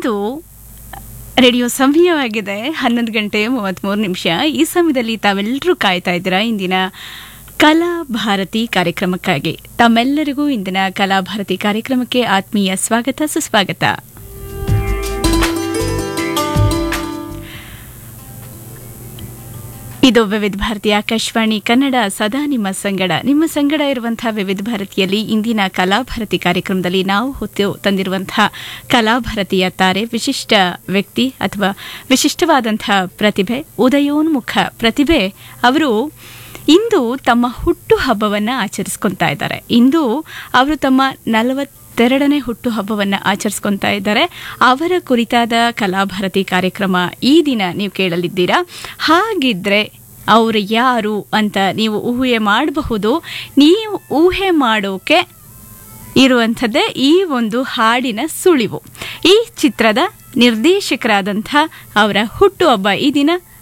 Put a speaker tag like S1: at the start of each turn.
S1: ಇಂದು radio ಸಮಯವಾಗಿದೆ ಹನ್ನೊಂದು ಗಂಟೆ ಮೂವತ್ತ್ಮೂರು ನಿಮಿಷ ಈ ಸಮಯದಲ್ಲಿ ತಾವೆಲ್ಲರೂ ಕಾಯ್ತಾ ಇದ್ದೀರಾ ಇಂದಿನ ಕಲಾ ಭಾರತಿ ಕಾರ್ಯಕ್ರಮಕ್ಕಾಗಿ ತಮ್ಮೆಲ್ಲರಿಗೂ ಇಂದಿನ ಕಲಾ ಭಾರತಿ ಕಾರ್ಯಕ್ರಮಕ್ಕೆ ಆತ್ಮೀಯ ಸ್ವಾಗತ ಸುಸ್ವಾಗತ ಇದು ವಿವಿಧ ಭಾರತಿ ಆಕಾಶವಾಣಿ ಕನ್ನಡ ಸದಾ ನಿಮ್ಮ ಸಂಗಡ ನಿಮ್ಮ ಸಂಗಡ ಇರುವಂತಹ ವಿವಿಧ ಭಾರತಿಯಲ್ಲಿ ಇಂದಿನ ಕಲಾಭಾರತಿ ಕಾರ್ಯಕ್ರಮದಲ್ಲಿ ನಾವು ಹೊತ್ತು ತಂದಿರುವಂತಹ ಕಲಾಭಾರತಿಯ ತಾರೆ ವಿಶಿಷ್ಟ ವ್ಯಕ್ತಿ ಅಥವಾ ವಿಶಿಷ್ಟವಾದಂತಹ ಪ್ರತಿಭೆ ಉದಯೋನ್ಮುಖ ಪ್ರತಿಭೆ ಅವರು ಇಂದು ತಮ್ಮ ಹುಟ್ಟು ಹಬ್ಬವನ್ನು ಆಚರಿಸ್ಕೊತಾ ಇದ್ದಾರೆ ಇಂದು ಅವರು ತಮ್ಮ ನಲವತ್ತೆರಡನೇ ಹುಟ್ಟು ಹಬ್ಬವನ್ನು ಆಚರಿಸ್ಕೊತಾ ಇದ್ದಾರೆ ಅವರ ಕುರಿತಾದ ಕಲಾಭಾರತಿ ಕಾರ್ಯಕ್ರಮ ಈ ದಿನ ನೀವು ಕೇಳಲಿದ್ದೀರಾ ಹಾಗಿದ್ರೆ ಅವರು ಯಾರು ಅಂತ ನೀವು ಊಹೆ ಮಾಡಬಹುದು ನೀವು ಊಹೆ ಮಾಡೋಕೆ ಇರುವಂಥದ್ದೇ ಈ ಒಂದು ಹಾಡಿನ ಸುಳಿವು ಈ ಚಿತ್ರದ ನಿರ್ದೇಶಕರಾದಂಥ ಅವರ ಹುಟ್ಟುಹಬ್ಬ ಈ ದಿನ